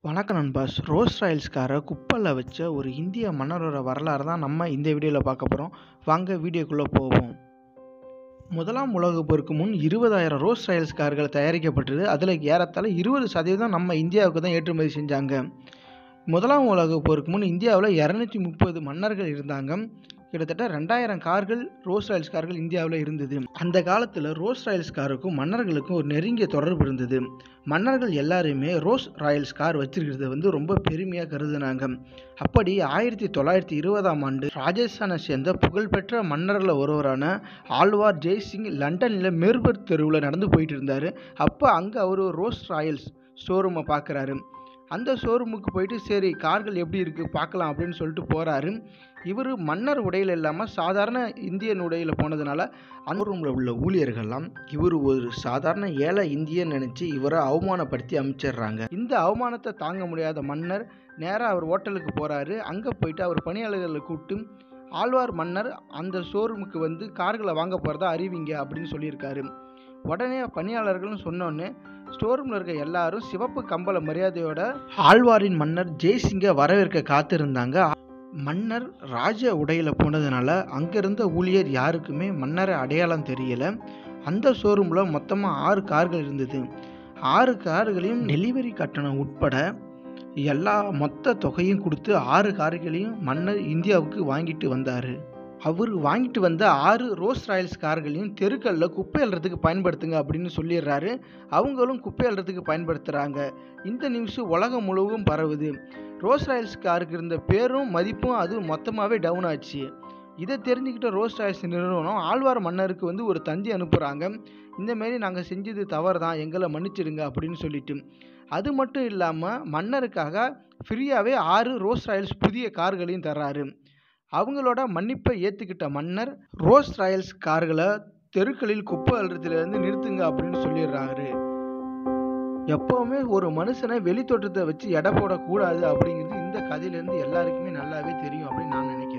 வணக்கம் நண்பாஸ் Rolle's Royals காரை குப்பலில் வச்ச ஒரு இந்திய மன்னரோட வரலாறு தான் நம்ம இந்த வீடியோவில் பார்க்க போகிறோம் வாங்க வீடியோக்குள்ளே போவோம் முதலாம் உலகப் போருக்கு முன் இருபதாயிரம் ரோல்ஸ் ராயல்ஸ் கார்கள் தயாரிக்கப்பட்டது அதில் ஏறத்தாழ இருபது சதவீதம் நம்ம இந்தியாவுக்கு தான் ஏற்றுமதி செஞ்சாங்க முதலாம் உலகப் போருக்கு முன் இந்தியாவில் இரநூத்தி முப்பது மன்னர்கள் இருந்தாங்க கிட்டத்தட்ட ரெண்டாயிரம் கார்கள் ரோஸ் ராயல்ஸ் கார்கள் இந்தியாவில் இருந்தது அந்த காலத்தில் ரோஸ் ராயல்ஸ் காருக்கும் மன்னர்களுக்கும் ஒரு நெருங்கிய தொடர்பு இருந்தது மன்னர்கள் எல்லாருமே ரோஸ் ராயல்ஸ் கார் வச்சிருக்கிறது வந்து ரொம்ப பெருமையாக கருதுனாங்க அப்படி ஆயிரத்தி தொள்ளாயிரத்தி இருபதாம் ஆண்டு ராஜஸ்தானை சேர்ந்த புகழ்பெற்ற மன்னர்களில் ஒருவரான ஆழ்வார் ஜெய்சிங் லண்டனில் மெர்பர் தெருவில் நடந்து போயிட்டு இருந்தார் அப்போ அங்கே அவர் ரோஸ் ராயல்ஸ் ஷோரூமை பார்க்குறாரு அந்த ஷோரூமுக்கு போயிட்டு சரி கார்கள் எப்படி இருக்குது பார்க்கலாம் அப்படின்னு சொல்லிட்டு போகிறாரு இவர் மன்னர் உடையில் இல்லாமல் சாதாரண இந்தியன் உடையில் போனதுனால அந்த ரூமில் உள்ள ஊழியர்கள்லாம் இவர் ஒரு சாதாரண ஏழை இந்தியன் நினச்சி இவரை அவமானப்படுத்தி அமைச்சிடுறாங்க இந்த அவமானத்தை தாங்க முடியாத மன்னர் நேராக அவர் ஹோட்டலுக்கு போகிறாரு அங்கே போயிட்டு அவர் பணியாளர்களை கூப்பிட்டு ஆழ்வார் மன்னர் அந்த ஷோரூமுக்கு வந்து கார்களை வாங்க போகிறதா அறிவிங்க அப்படின்னு சொல்லியிருக்காரு உடனே பணியாளர்கள்னு சொன்னோன்னே ஸ்டோர் ரூமில் இருக்க எல்லாரும் சிவப்பு கம்பள மரியாதையோட ஆழ்வாரின் மன்னர் ஜெய்சிங்கை வரவேற்க காத்திருந்தாங்க மன்னர் ராஜ உடையில் போனதுனால அங்கிருந்த ஊழியர் யாருக்குமே மன்னரை அடையாளம் தெரியல அந்த ஷோரூமில் மொத்தமாக ஆறு கார்கள் இருந்தது ஆறு கார்களையும் டெலிவரி கட்டணம் உட்பட எல்லா மொத்த தொகையும் கொடுத்து ஆறு கார்களையும் மன்னர் இந்தியாவுக்கு வாங்கிட்டு வந்தார் அவர் வாங்கிட்டு வந்த ஆறு ரோஸ் ராயல்ஸ் கார்களையும் தெருக்களில் குப்பை அள்ளுறதுக்கு பயன்படுத்துங்க அப்படின்னு சொல்லிடுறாரு அவங்களும் குப்பை அள்ளுறதுக்கு பயன்படுத்துகிறாங்க இந்த நியூஸு உலகம் முழுவதும் பரவுது ரோஸ் ராயல்ஸ் காருக்கு இருந்த பேரும் மதிப்பும் அது மொத்தமாகவே டவுன் ஆச்சு இதை தெரிஞ்சுக்கிட்ட ரோஸ் ராயல்ஸ் நிறுவனம் ஆழ்வார் மன்னருக்கு வந்து ஒரு தந்தி அனுப்புகிறாங்க இந்தமாரி நாங்கள் செஞ்சது தவறு தான் எங்களை மன்னிச்சிடுங்க அப்படின்னு சொல்லிட்டு அது மட்டும் இல்லாமல் மன்னருக்காக ஃப்ரீயாகவே ஆறு ரோஸ் ராயல்ஸ் புதிய கார்களையும் தர்றாரு அவங்களோட மன்னிப்பை ஏற்றுக்கிட்ட மன்னர் ரோஸ் ராயல்ஸ் கார்களை தெருக்களில் குப்பை அள்ளுறதுலேருந்து நிறுத்துங்க அப்படின்னு சொல்லிடுறாரு எப்போவுமே ஒரு மனுஷனை வெளி தோற்றத்தை வச்சு எடை போடக்கூடாது அப்படிங்கிறது இந்த கதையிலேருந்து எல்லாருக்குமே நல்லாவே தெரியும் அப்படின்னு நான் நினைக்கிறேன்